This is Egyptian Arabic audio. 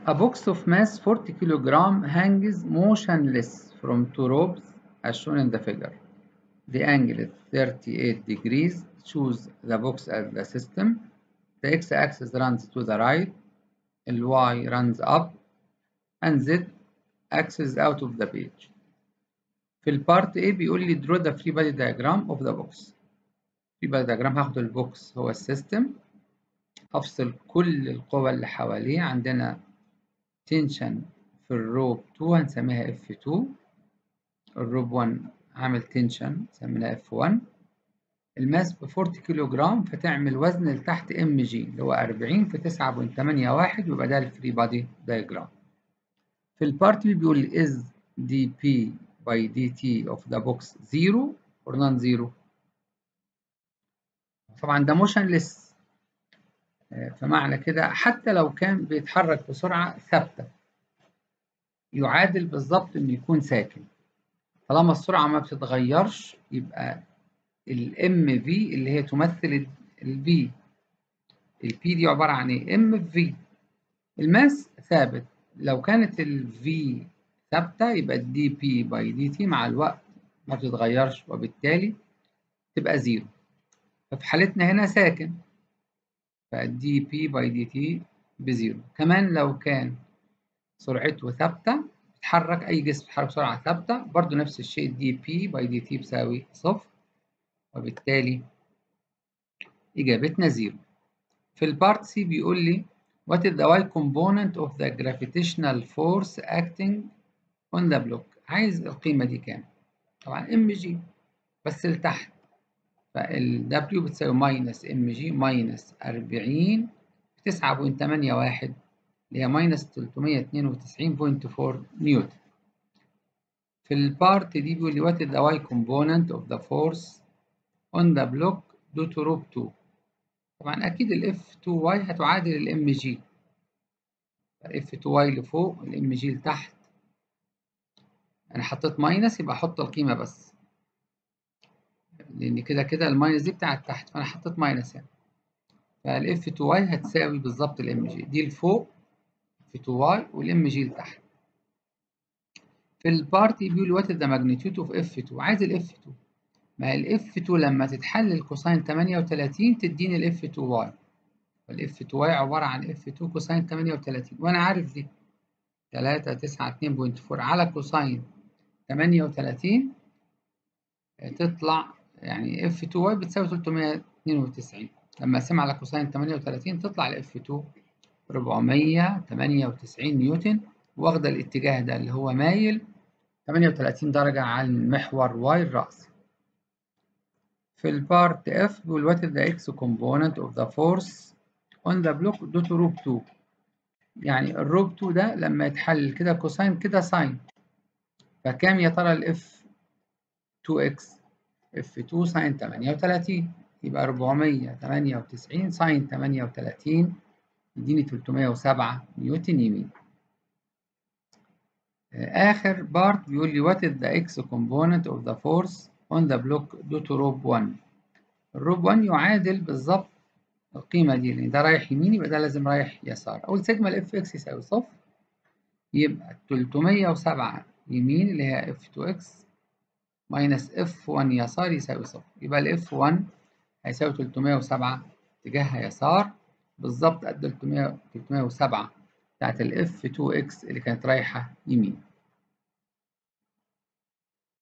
A box of mass 40 kg hangs motionless from two ropes as shown in the figure. The angle is 38 degrees. Choose the box as the system. The x-axis runs to the right, the y runs up, and z axis out of the page. في البارت A بيقول لي draw the free body diagram of the box. free body diagram هاخد البوكس هو السيستم هفصل كل القوى اللي حواليه عندنا تنشن في الروب 2 هنسميها F2 الروب 1 عامل تنشن سميناه F1 الماس ب 40 كيلو جرام فتعمل وزن لتحت ام جي اللي هو 40 في 9.81 يبقى ده الفري بادي دايجرام في البارت بي بيقول لي is dp by dt of the box zero or non zero طبعا ده motionless فمعنى كده حتى لو كان بيتحرك بسرعة ثابتة يعادل بالظبط إنه يكون ساكن طالما السرعة ما بتتغيرش يبقى الام في اللي هي تمثل البي البي دي عبارة عن ايه؟ ام في الماس ثابت لو كانت الفي ثابتة يبقى الدي بي باي دي تي مع الوقت ما بتتغيرش وبالتالي تبقى زيرو ففي حالتنا هنا ساكن فالدي بي باي دي تي بزيرو كمان لو كان سرعته ثابتة بيتحرك أي جسم بيتحرك بسرعة ثابتة برضو نفس الشيء دي بي باي دي تي بيساوي صفر وبالتالي إجابتنا زيرو في البارت سي بيقول لي what is the y component of the gravitational force acting on the block عايز القيمة دي كام طبعا ام جي بس لتحت فال W بتساوي ماينس ام جي ماينس 40 في 9.81 اللي هي ماينس 392.4 نيوتن في البارت دي بيقول لي what is the y component of the force on the block due to rope 2 طبعا اكيد ال F2y هتعادل ال mg ال F2y لفوق ال mg لتحت انا حطيت ماينس يبقى احط القيمه بس لان كده كده الماينس دي بتاعت تحت فانا حطيت ماينس هنا فال F2y هتساوي بالظبط ال mg دي لفوق F2y وال mg لتحت في البارتي بيقول what is the magnitude of F2 عايز ال F2 ما ال F2 لما تتحلل كوساين 38 تديني ال F2y وال F2y عبارة عن F2 كوساين 38 وأنا عارف دي 392.4 على كوساين 38 تطلع يعني F2y بتساوي 392 لما أقسمها على كوساين 38 تطلع ال F2 498 نيوتن واخدة الاتجاه ده اللي هو مايل 38 درجة عن المحور y الرأسي في البارت F بيقول what is the x component of the force on the block due to rope 2 يعني الروب 2 ده لما يتحلل كده كوساين كده ساين فكام يا ترى ال F 2x F2 ساين 38 يبقى 498 ساين 38 يديني 307 نيوتن يمين آخر بارت بيقول لي what is the x component of the force on the block due to rope 1 الروب 1 يعادل بالظبط القيمة دي لأن ده رايح يمين يبقى ده لازم رايح يسار أول سيجما ال fx يساوي صفر يبقى 307 يمين اللي هي f2x ماينس f1 يسار يساوي صفر يبقى ال f1 هيساوي 307 اتجاهها يسار بالظبط قد 307 بتاعت ال f2x اللي كانت رايحة يمين